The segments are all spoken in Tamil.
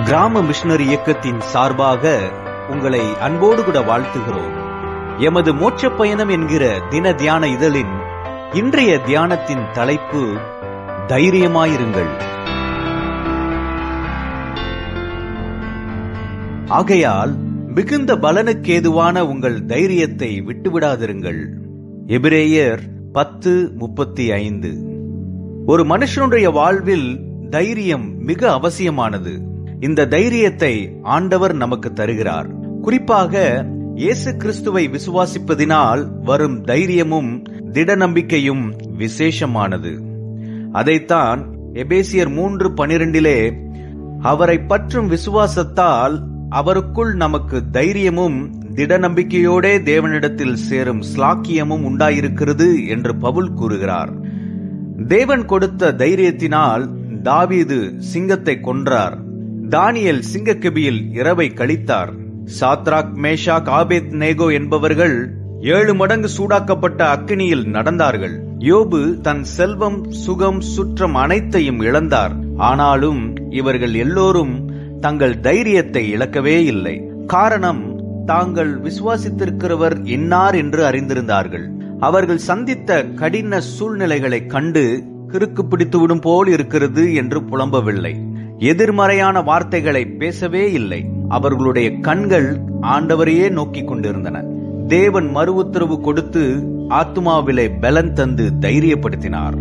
கிராம மிஷனரி இயக்கத்தின் சார்பாக உங்களை அன்போடு கூட வாழ்த்துகிறோம் எமது மோட்ச பயணம் என்கிற தின தியான இதழின் இன்றைய தியானத்தின் தலைப்பு தைரியமாயிருங்கள் ஆகையால் மிகுந்த பலனுக்கேதுவான உங்கள் தைரியத்தை விட்டுவிடாதிருங்கள் எபிரேயர் பத்து முப்பத்தி ஐந்து ஒரு மனுஷனுடைய வாழ்வில் தைரியம் மிக அவசியமானது இந்த தைரியத்தை ஆண்டவர் நமக்கு தருகிறார் குறிப்பாக இயேசு கிறிஸ்துவை விசுவாசிப்பதினால் வரும் தைரியமும் திட நம்பிக்கையும் விசேஷமானது அதைத்தான் எபேசியர் மூன்று பனிரெண்டிலே அவரை பற்றும் விசுவாசத்தால் அவருக்குள் நமக்கு தைரியமும் திட நம்பிக்கையோடே தேவனிடத்தில் சேரும் ஸ்லாக்கியமும் உண்டாயிருக்கிறது என்று பவுல் கூறுகிறார் தேவன் கொடுத்த தைரியத்தினால் தாவீது சிங்கத்தை கொன்றார் தானியல் சிங்கக்கெபியில் இரவை கழித்தார் சாத்ராக் மேஷாக் ஆபேத் நேகோ என்பவர்கள் ஏழு மடங்கு சூடாக்கப்பட்ட அக்கினியில் நடந்தார்கள் யோபு தன் செல்வம் சுகம் சுற்றம் அனைத்தையும் இழந்தார் ஆனாலும் இவர்கள் எல்லோரும் தங்கள் தைரியத்தை இழக்கவே இல்லை காரணம் தாங்கள் விசுவாசித்திருக்கிறவர் இன்னார் என்று அறிந்திருந்தார்கள் அவர்கள் சந்தித்த கடின சூழ்நிலைகளைக் கண்டு கிறுக்கு பிடித்துவிடும் போல் இருக்கிறது என்று புலம்பவில்லை எதிர்மறையான வார்த்தைகளை பேசவே இல்லை அவர்களுடைய கண்கள் ஆண்டவரையே நோக்கிக் கொண்டிருந்தன தேவன் மறு உத்தரவு கொடுத்து ஆத்மாவிலே பலன் தந்து தைரியப்படுத்தினார்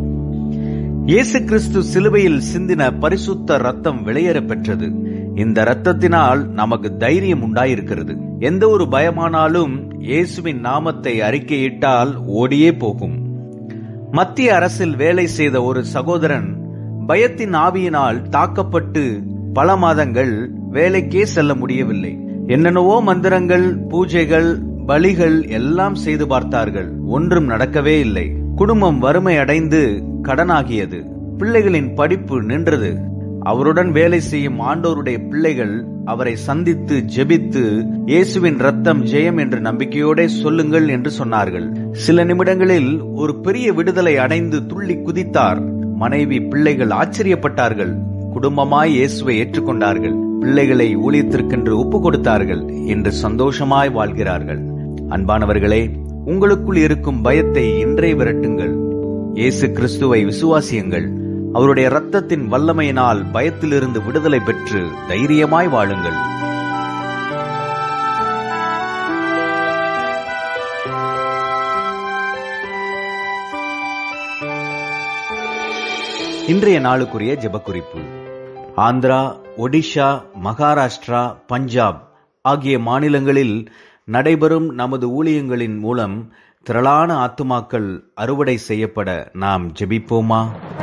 இயேசு கிறிஸ்து சிலுவையில் சிந்தின பரிசுத்த ரத்தம் வெளியேற பெற்றது இந்த ரத்தத்தினால் நமக்கு தைரியம் உண்டாயிருக்கிறது எந்த ஒரு பயமானாலும் இயேசுவின் நாமத்தை அறிக்கையிட்டால் ஓடியே போகும் மத்திய அரசில் வேலை செய்த ஒரு சகோதரன் பயத்தின் ஆவியினால் தாக்கப்பட்டு பல மாதங்கள் வேலைக்கே செல்ல முடியவில்லை என்னென்னவோ மந்திரங்கள் பூஜைகள் பலிகள் எல்லாம் செய்து பார்த்தார்கள் ஒன்றும் நடக்கவே இல்லை குடும்பம் வறுமை அடைந்து கடனாகியது பிள்ளைகளின் படிப்பு நின்றது அவருடன் வேலை செய்யும் ஆண்டோருடைய பிள்ளைகள் அவரை சந்தித்து ஜெபித்து இயேசுவின் ரத்தம் ஜெயம் என்று நம்பிக்கையோட சொல்லுங்கள் என்று சொன்னார்கள் சில நிமிடங்களில் ஒரு பெரிய விடுதலை அடைந்து துள்ளி குதித்தார் மனைவி பிள்ளைகள் ஆச்சரியப்பட்டார்கள் குடும்பமாய் இயேசுவை ஏற்றுக்கொண்டார்கள் பிள்ளைகளை ஊழியத்திற்கென்று ஒப்பு கொடுத்தார்கள் என்று சந்தோஷமாய் வாழ்கிறார்கள் அன்பானவர்களே உங்களுக்குள் இருக்கும் பயத்தை இன்றே விரட்டுங்கள் இயேசு கிறிஸ்துவை விசுவாசியுங்கள் அவருடைய ரத்தத்தின் வல்லமையினால் பயத்திலிருந்து விடுதலை பெற்று தைரியமாய் வாழுங்கள் இன்றைய நாளுக்குரிய ஜெபக்குறிப்பு ஆந்திரா ஒடிஷா மகாராஷ்டிரா பஞ்சாப் ஆகிய மாநிலங்களில் நடைபெறும் நமது ஊழியங்களின் மூலம் திரளான ஆத்துமாக்கள் அறுவடை செய்யப்பட நாம் ஜெபிப்போமா